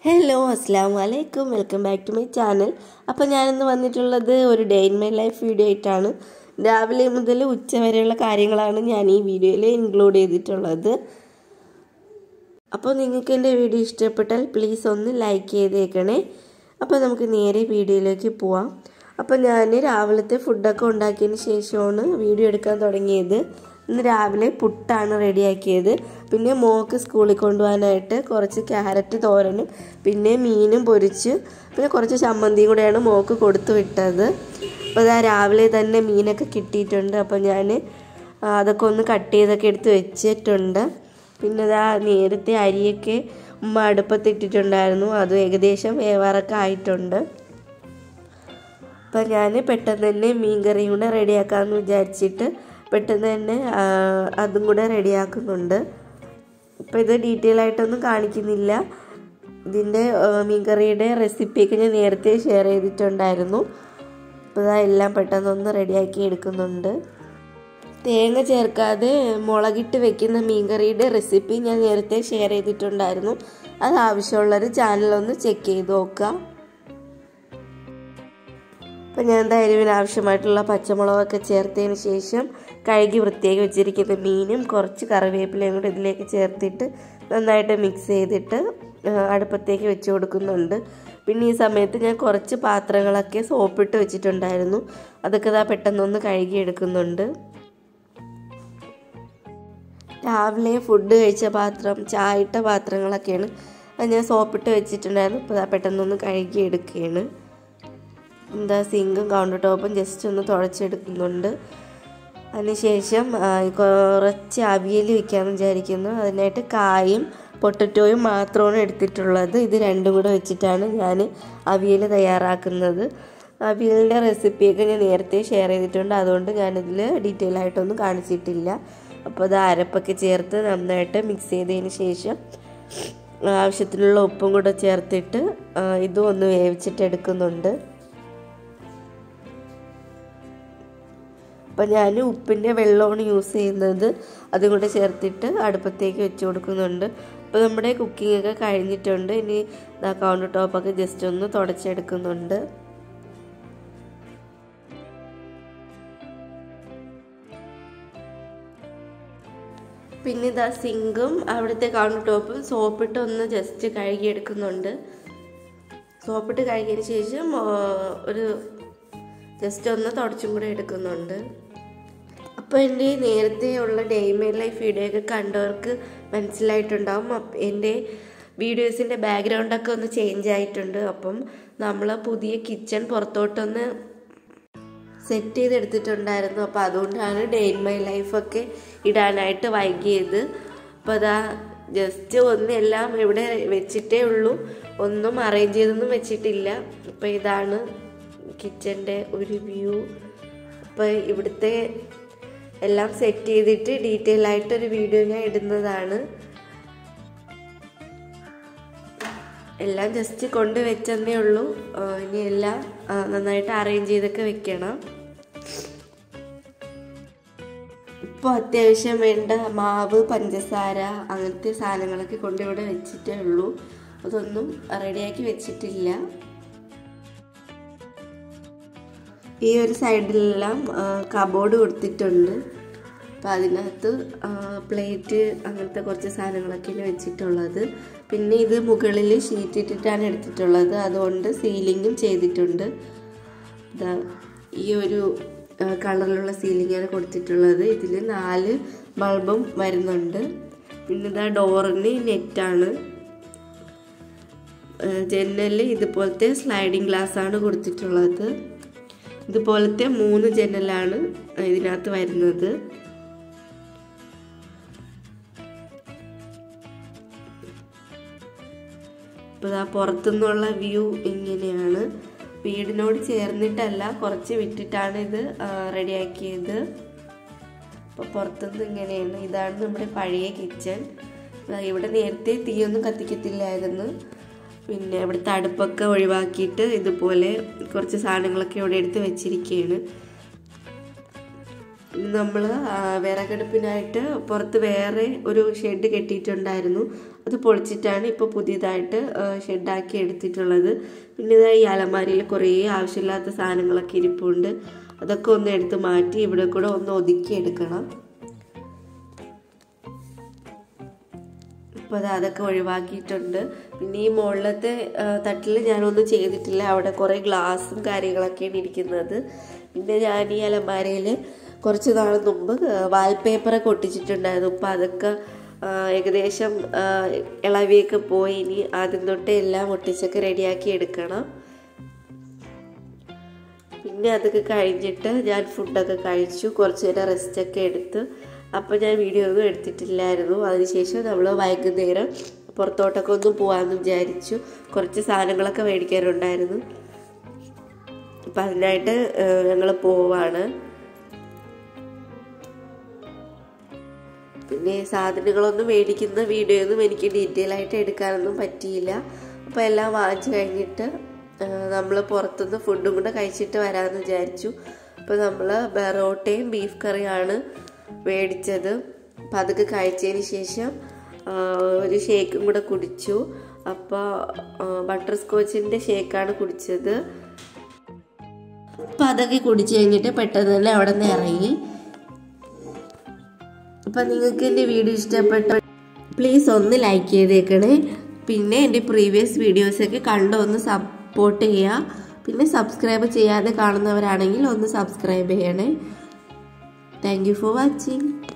hello അസ്സാം വലൈക്കും welcome back to my channel അപ്പോൾ ഞാനിന്ന് വന്നിട്ടുള്ളത് ഒരു day in my life video ആയിട്ടാണ് രാവിലെ മുതൽ ഉച്ച വരെയുള്ള കാര്യങ്ങളാണ് ഞാൻ ഈ വീഡിയോയിൽ ഇൻക്ലൂഡ് ചെയ്തിട്ടുള്ളത് അപ്പോൾ നിങ്ങൾക്ക് എൻ്റെ വീഡിയോ ഇഷ്ടപ്പെട്ടാൽ പ്ലീസ് ഒന്ന് ലൈക്ക് ചെയ്തേക്കണേ അപ്പോൾ നമുക്ക് നേരെ വീഡിയോയിലേക്ക് പോവാം അപ്പോൾ ഞാൻ രാവിലത്തെ ഫുഡൊക്കെ ഉണ്ടാക്കിയതിന് ശേഷമാണ് വീഡിയോ എടുക്കാൻ തുടങ്ങിയത് ഇന്ന് രാവിലെ പുട്ടാണ് റെഡിയാക്കിയത് പിന്നെ മോക്ക് സ്കൂളിൽ കൊണ്ടുപോകാനായിട്ട് കുറച്ച് ക്യാരറ്റ് തോരനും പിന്നെ മീനും പൊരിച്ച് പിന്നെ കുറച്ച് ചമ്മന്തിയും കൂടെയാണ് മോക്ക് കൊടുത്തു വിട്ടത് അപ്പോൾ അതാ രാവിലെ തന്നെ മീനൊക്കെ കിട്ടിയിട്ടുണ്ട് അപ്പോൾ ഞാൻ അതൊക്കെ ഒന്ന് കട്ട് ചെയ്തൊക്കെ എടുത്ത് വെച്ചിട്ടുണ്ട് പിന്നെ ഇതാ നേരത്തെ അരിയൊക്കെ ഉമ്മ അടുപ്പത്തിട്ടിട്ടുണ്ടായിരുന്നു അത് ഏകദേശം വേവാറൊക്കെ ആയിട്ടുണ്ട് അപ്പം ഞാൻ പെട്ടെന്ന് തന്നെ മീൻ കറിയും കൂടെ റെഡിയാക്കാമെന്ന് വിചാരിച്ചിട്ട് പെട്ടെന്ന് തന്നെ അതും കൂടെ റെഡിയാക്കുന്നുണ്ട് ഇപ്പം ഇത് ഡീറ്റെയിൽ ആയിട്ടൊന്നും കാണിക്കുന്നില്ല ഇതിൻ്റെ മീൻ കറിയുടെ റെസിപ്പിയൊക്കെ ഞാൻ നേരത്തെ ഷെയർ ചെയ്തിട്ടുണ്ടായിരുന്നു അപ്പോൾ ഇതാ എല്ലാം പെട്ടെന്നൊന്ന് റെഡിയാക്കി എടുക്കുന്നുണ്ട് തേങ്ങ ചേർക്കാതെ മുളകിട്ട് വെക്കുന്ന മീൻകറിയുടെ റെസിപ്പി ഞാൻ നേരത്തെ ഷെയർ ചെയ്തിട്ടുണ്ടായിരുന്നു അത് ആവശ്യമുള്ളൊരു ചാനലൊന്ന് ചെക്ക് ചെയ്ത് നോക്കുക അപ്പം ഞാൻ എന്താ എരിവിന് ആവശ്യമായിട്ടുള്ള പച്ചമുളകൊക്കെ ചേർത്തതിന് ശേഷം കഴുകി വൃത്തിയാക്കി വെച്ചിരിക്കുന്ന മീനും കുറച്ച് കറിവേപ്പിലയും കൂടെ ഇതിലേക്ക് ചേർത്തിട്ട് നന്നായിട്ട് മിക്സ് ചെയ്തിട്ട് അടുപ്പത്തേക്ക് വെച്ച് കൊടുക്കുന്നുണ്ട് പിന്നെ ഈ സമയത്ത് ഞാൻ കുറച്ച് പാത്രങ്ങളൊക്കെ സോപ്പിട്ട് വെച്ചിട്ടുണ്ടായിരുന്നു അതൊക്കെ ഇതാ പെട്ടെന്നൊന്ന് കഴുകി എടുക്കുന്നുണ്ട് രാവിലെ ഫുഡ് കഴിച്ച പാത്രം ചായ ഇട്ട പാത്രങ്ങളൊക്കെയാണ് അത് ഞാൻ സോപ്പിട്ട് വെച്ചിട്ടുണ്ടായിരുന്നു ഇപ്പോൾ പെട്ടെന്നൊന്ന് കഴുകി എടുക്കുകയാണ് എന്താ സിങ്കും കൗണ്ടർ ടോപ്പും ജസ്റ്റ് ഒന്ന് തുടച്ചെടുക്കുന്നുണ്ട് അതിനുശേഷം കുറച്ച് അവിയൽ വയ്ക്കാമെന്ന് വിചാരിക്കുന്നു അതിനായിട്ട് കായും പൊട്ടറ്റോയും മാത്രമാണ് എടുത്തിട്ടുള്ളത് ഇത് രണ്ടും കൂടെ വെച്ചിട്ടാണ് ഞാൻ അവിയൽ തയ്യാറാക്കുന്നത് അവിയലിൻ്റെ റെസിപ്പിയൊക്കെ ഞാൻ നേരത്തെ ഷെയർ ചെയ്തിട്ടുണ്ട് അതുകൊണ്ട് ഞാനിതിൽ ഡീറ്റെയിൽ ആയിട്ടൊന്നും കാണിച്ചിട്ടില്ല അപ്പോൾ അത് അരപ്പൊക്കെ ചേർത്ത് നന്നായിട്ട് മിക്സ് ചെയ്തതിന് ശേഷം ആവശ്യത്തിനുള്ള ഉപ്പും കൂടെ ചേർത്തിട്ട് ഇതും ഒന്ന് വേവിച്ചിട്ട് എടുക്കുന്നുണ്ട് അപ്പം ഞാൻ ഉപ്പിൻ്റെ വെള്ളമാണ് യൂസ് ചെയ്യുന്നത് അതും കൂടെ ചേർത്തിട്ട് അടുപ്പത്തേക്ക് വെച്ച് കൊടുക്കുന്നുണ്ട് അപ്പോൾ നമ്മുടെ കുക്കിംഗ് ഒക്കെ കഴിഞ്ഞിട്ടുണ്ട് ഇനി കൗണ്ടർ ടോപ്പൊക്കെ ജസ്റ്റ് ഒന്ന് തുടച്ചെടുക്കുന്നുണ്ട് പിന്നെ ഇതാ സിങ്കും അവിടുത്തെ കൗണ്ടർ ടോപ്പും സോപ്പിട്ട് ഒന്ന് ജസ്റ്റ് കഴുകിയെടുക്കുന്നുണ്ട് സോപ്പിട്ട് കഴുകിയതിന് ശേഷം ഒരു ജസ്റ്റ് ഒന്ന് തുടച്ചും കൂടെ എടുക്കുന്നുണ്ട് അപ്പോൾ എൻ്റെ നേരത്തെ ഉള്ള ഡേ മൈ ലൈഫ് വീഡിയോ ഒക്കെ കണ്ടവർക്ക് മനസ്സിലായിട്ടുണ്ടാവും എൻ്റെ വീഡിയോസിൻ്റെ ബാക്ക്ഗ്രൗണ്ടൊക്കെ ഒന്ന് ചേഞ്ച് ആയിട്ടുണ്ട് അപ്പം നമ്മൾ പുതിയ കിച്ചൺ പുറത്തോട്ടൊന്ന് സെറ്റ് ചെയ്തെടുത്തിട്ടുണ്ടായിരുന്നു അപ്പോൾ അതുകൊണ്ടാണ് ഡേ ഇൻ മൈ ലൈഫൊക്കെ ഇടാനായിട്ട് വൈകിയത് അപ്പോൾ അതാ ജസ്റ്റ് ഒന്ന് എല്ലാം ഇവിടെ വെച്ചിട്ടേ ഉള്ളൂ ഒന്നും അറേഞ്ച് ചെയ്തൊന്നും വെച്ചിട്ടില്ല അപ്പോൾ ഇതാണ് കിച്ചൻ്റെ ഒരു വ്യൂ അപ്പോൾ ഇവിടുത്തെ എല്ലാം സെറ്റ് ചെയ്തിട്ട് ഡീറ്റെയിൽ ആയിട്ടൊരു വീഡിയോ ഞാൻ ഇടുന്നതാണ് എല്ലാം ജസ്റ്റ് കൊണ്ട് വെച്ചെന്നേ ഉള്ളൂ ഇനി എല്ലാം നന്നായിട്ട് അറേഞ്ച് ചെയ്തൊക്കെ വെക്കണം ഇപ്പോൾ അത്യാവശ്യം വേണ്ട മാവ് പഞ്ചസാര അങ്ങനത്തെ സാധനങ്ങളൊക്കെ കൊണ്ടിവിടെ വെച്ചിട്ടേ ഉള്ളൂ അതൊന്നും റെഡിയാക്കി വെച്ചിട്ടില്ല ഈ ഒരു സൈഡിലെല്ലാം കബോർഡ് കൊടുത്തിട്ടുണ്ട് അപ്പോൾ അതിനകത്ത് പ്ലേറ്റ് അങ്ങനത്തെ കുറച്ച് സാധനങ്ങളൊക്കെയാണ് വെച്ചിട്ടുള്ളത് പിന്നെ ഇത് മുകളിൽ ഷീറ്റ് ഇട്ടിട്ടാണ് എടുത്തിട്ടുള്ളത് അതുകൊണ്ട് സീലിങ്ങും ചെയ്തിട്ടുണ്ട് ഇതാ ഈ ഒരു കളറിലുള്ള സീലിങ്ങാണ് കൊടുത്തിട്ടുള്ളത് ഇതിൽ നാല് ബൾബും വരുന്നുണ്ട് പിന്നെ ഇതാ ഡോറിന് നെറ്റാണ് ജനലിൽ ഇതുപോലത്തെ സ്ലൈഡിങ് ഗ്ലാസ് ആണ് കൊടുത്തിട്ടുള്ളത് ഇതുപോലത്തെ മൂന്ന് ജനലാണ് ഇതിനകത്ത് വരുന്നത് ഇപ്പോൾ ആ പുറത്തുനിന്നുള്ള വ്യൂ ഇങ്ങനെയാണ് വീടിനോട് ചേർന്നിട്ടല്ല കുറച്ച് വിട്ടിട്ടാണ് ഇത് റെഡിയാക്കിയത് അപ്പോൾ പുറത്തുനിന്ന് ഇങ്ങനെയാണ് ഇതാണ് നമ്മുടെ പഴയ കിച്ചൺ ഇവിടെ നേരത്തെ തീയൊന്നും കത്തിക്കത്തില്ലായിരുന്നു പിന്നെ ഇവിടുത്തെ അടുപ്പൊക്കെ ഒഴിവാക്കിയിട്ട് ഇതുപോലെ കുറച്ച് സാധനങ്ങളൊക്കെ ഇവിടെ എടുത്ത് വെച്ചിരിക്കുകയാണ് നമ്മൾ വിറകടുപ്പിനായിട്ട് പുറത്ത് വേറെ ഒരു ഷെഡ് കെട്ടിയിട്ടുണ്ടായിരുന്നു അത് പൊളിച്ചിട്ടാണ് ഇപ്പോൾ പുതിയതായിട്ട് ഷെഡാക്കി എടുത്തിട്ടുള്ളത് പിന്നെ ഇതാ ഈ അലമാരിയിൽ കുറേ ആവശ്യമില്ലാത്ത സാധനങ്ങളൊക്കെ ഇരിപ്പുണ്ട് അതൊക്കെ ഒന്ന് എടുത്ത് മാറ്റി ഇവിടെ കൂടെ ഒന്ന് ഒതുക്കി എടുക്കണം ഇപ്പോൾ അത് അതൊക്കെ ഒഴിവാക്കിയിട്ടുണ്ട് പിന്നെ ഈ മുകളിലത്തെ തട്ടിൽ ഞാനൊന്നും ചെയ്തിട്ടില്ല അവിടെ കുറേ ഗ്ലാസും കാര്യങ്ങളൊക്കെയാണ് ഇരിക്കുന്നത് പിന്നെ ഞാൻ ഈ അലമാരയിൽ കുറച്ച് നാൾ മുമ്പ് വാൾപേപ്പറൊക്കെ ഒട്ടിച്ചിട്ടുണ്ടായിരുന്നു അപ്പോൾ അതൊക്കെ ഏകദേശം ഇളവിയൊക്കെ പോയി ഇനി ആദ്യം തൊട്ടേ എല്ലാം ഒട്ടിച്ചൊക്കെ റെഡിയാക്കി എടുക്കണം പിന്നെ അതൊക്കെ കഴിഞ്ഞിട്ട് ഞാൻ ഫുഡൊക്കെ കഴിച്ചു കുറച്ച് നേരം റെസ്റ്റൊക്കെ എടുത്ത് അപ്പോൾ ഞാൻ വീഡിയോ ഒന്നും എടുത്തിട്ടില്ലായിരുന്നു അതിനുശേഷം നമ്മൾ വൈകുന്നേരം പുറത്തോട്ടൊക്കെ ഒന്ന് പോകാമെന്ന് വിചാരിച്ചു കുറച്ച് സാധനങ്ങളൊക്കെ മേടിക്കാനുണ്ടായിരുന്നു അപ്പം അതിനായിട്ട് ഞങ്ങൾ പോവാണ് പിന്നെ സാധനങ്ങളൊന്നും മേടിക്കുന്ന വീഡിയോ ഒന്നും എനിക്ക് ഡീറ്റെയിൽ ആയിട്ട് എടുക്കാനൊന്നും പറ്റിയില്ല അപ്പോൾ എല്ലാം വാങ്ങിച്ചു കഴിഞ്ഞിട്ട് നമ്മൾ പുറത്തുനിന്ന് ഫുഡും കൂടെ കഴിച്ചിട്ട് വരാമെന്ന് വിചാരിച്ചു അപ്പോൾ നമ്മൾ ബെറോട്ടയും ബീഫ് കറിയാണ് മേടിച്ചത് അപ്പം അതൊക്കെ കഴിച്ചതിന് ശേഷം ഒരു ഷേക്കും കൂടെ കുടിച്ചു അപ്പോൾ ബട്ടർ സ്കോച്ചിൻ്റെ ഷേക്കാണ് കുടിച്ചത് അപ്പം അതൊക്കെ കുടിച്ചു കഴിഞ്ഞിട്ട് പെട്ടെന്ന് തന്നെ അവിടെ നിന്ന് ഇറങ്ങി അപ്പം നിങ്ങൾക്ക് എൻ്റെ വീഡിയോ ഇഷ്ടപ്പെട്ട പ്ലീസ് ഒന്ന് ലൈക്ക് ചെയ്തേക്കണേ പിന്നെ എൻ്റെ പ്രീവിയസ് വീഡിയോസൊക്കെ കണ്ടു ഒന്ന് സപ്പോർട്ട് ചെയ്യുക പിന്നെ സബ്സ്ക്രൈബ് ചെയ്യാതെ കാണുന്നവരാണെങ്കിൽ ഒന്ന് സബ്സ്ക്രൈബ് ചെയ്യണേ താങ്ക് യു ഫോർ വാച്ചിങ്